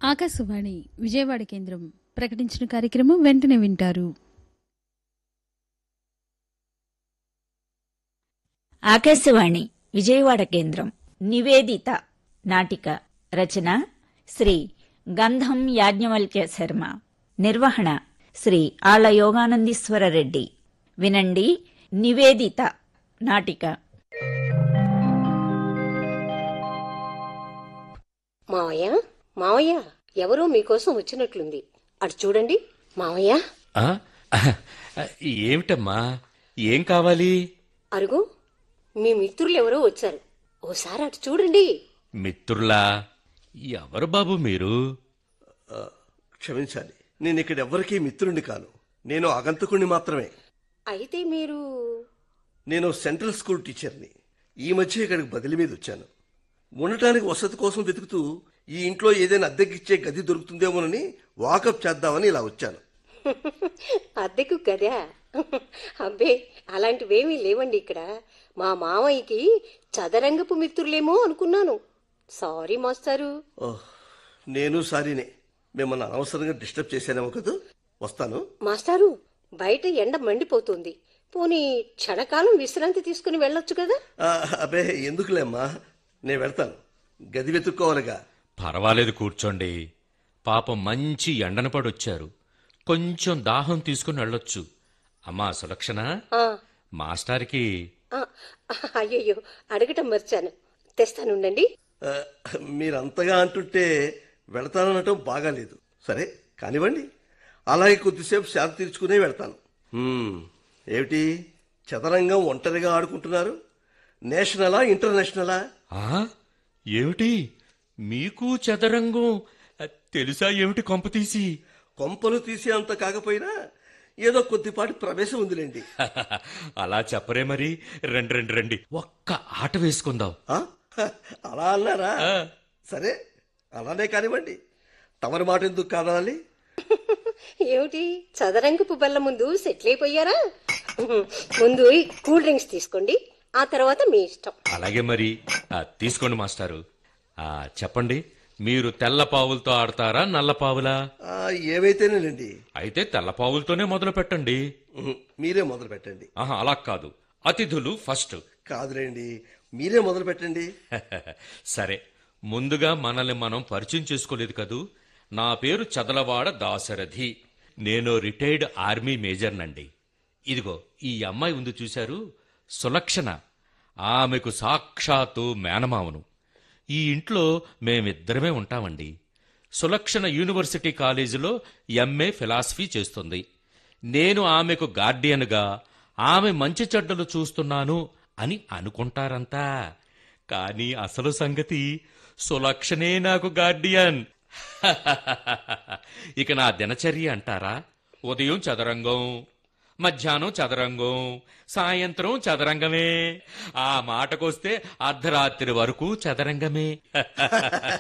ఆకాశవాణి విజయవాడ కేంద్రం ప్రకటించిన కార్యక్రమం వెంటనే వింటారు ఆకాశవాణి విజయవాడ కేంద్రం నివేదిత నాటిక రచన శ్రీ గంధం యాజ్ఞవల్క్య శర్మ నిర్వహణ శ్రీ ఆళ్ల యోగానందీశ్వర రెడ్డి వినండి నివేదిత నాటిక మావయ్య మావయ్య ఎవరో మీకోసం వచ్చినట్లుంది అటు చూడండి మావయ్య ఆ? ఏమిటమ్మా ఏం కావాలి అరుగు మీ మిత్రులు ఎవరో వచ్చారు ఓసారి అటు చూడండి మిత్రులా ఎవరు బాబు మీరు క్షమించాలి నేను ఇక్కడ ఎవ్వరికీ మిత్రుడిని కాను నేను ఆగంతకుణ్ణి మాత్రమే అయితే మీరు నేను సెంట్రల్ స్కూల్ టీచర్ని ఈ మధ్య ఇక్కడికి బదిలీ మీద వచ్చాను ఉండటానికి వసతి కోసం వెతుకుతూ ఈ ఇంట్లో ఏదైనా అద్దెకిచ్చే గది దొరుకుతుందేమోనని వాకప్ చేద్దామని ఇలా వచ్చాను అద్దెకు గదా అబ్బే అలాంటివేమీ లేవండి ఇక్కడ మా మావయ్యకి చదరంగపు మిత్రులేమో అనుకున్నాను సారీ మాస్టారు ఓహ్ నేను సారీనే మిమ్మల్ని అనవసరంగా డిస్టర్బ్ చేశానేమో కదా వస్తాను మాస్టారు బయట ఎండ మండిపోతుంది పోనీ క్షణకాలం విశ్రాంతి తీసుకుని వెళ్ళొచ్చు కదా ఆ, అబ్బే ఎందుకులేమ్మా నేను వెళ్తాను గది వెతుక్కోవాలిగా పర్వాలేదు కూర్చోండి పాపం మంచి ఎండన పడొచ్చారు కొంచెం దాహం తీసుకుని వెళ్ళొచ్చు అమ్మా సులక్షణ ఆ, మాస్టార్కి ఆ, అయ్యయ్యో అడగటం మర్చాను తెస్తానుండండి ఆ, మీరంతగా అంటుంటే వెళతాననటం బాగాలేదు సరే కానివ్వండి అలాగే కొద్దిసేపు శాంతి తీర్చుకునే వెళ్తాను హ్మ్, ఏమిటి చదరంగం ఒంటరిగా ఆడుకుంటున్నారు నేషనలా ఇంటర్నేషనలా ఆ? ఏమిటి మీకు చదరంగం ఆ, తెలుసా ఏమిటి కొంపతీసి కొంపలు తీసేంత కాకపోయినా ఏదో కొద్దిపాటి ప్రవేశం ఉందిలేండి అలా చెప్పరే మరి రండి రండి రండి ఒక్క ఆట వేసుకుందాం ఆ? అలా అన్నారా సరే అలానే కానివ్వండి తమరి మాట ఎందుకు కాదాలి ఏమిటి చదరంగపు బల్ల ముందు సెటిల్ అయిపోయారా ముందు ఈ కూల్ డ్రింక్స్ తీసుకోండి ఆ తర్వాత మీ ఇష్టం అలాగే మరి ఆ, తీసుకోండి మాస్టారు ఆ, చెప్పండి మీరు తెల్ల పావులతో ఆడతారా నల్ల పావులా ఆ, ఏవైతేనేనండి అయితే తెల్ల పావులతోనే మొదలు పెట్టండి ఉహు, మీరే మొదలు పెట్టండి ఆహా అలా కాదు అతిథులు ఫస్ట్ కాదులేండి మీరే మొదలు పెట్టండి సరే ముందుగా మనల్ని మనం పరిచయం చేసుకోలేదు కదూ నా పేరు చదలవాడ దాశరథి నేను రిటైర్డ్ ఆర్మీ మేజర్నండి ఇదిగో ఈ అమ్మాయి ఉంది చూశారు సులక్షణ ఆమెకు సాక్షాత్తు మేనమావను ఈ ఇంట్లో మేమిద్దరమే ఉంటామండి సులక్షణ యూనివర్సిటీ కాలేజీలో ఎంఏ ఫిలాసఫీ చేస్తుంది నేను ఆమెకు గార్డియన్గా ఆమె మంచి చెడ్డలు చూస్తున్నాను అని అనుకుంటారంతా కానీ అసలు సంగతి సులక్షణే నాకు గార్డియన్ ఇక నా దినచర్య అంటారా ఉదయం చదరంగం మధ్యాహ్నం చదరంగం సాయంత్రం చదరంగమే ఆ మాటకొస్తే అర్ధరాత్రి వరకు చదరంగమే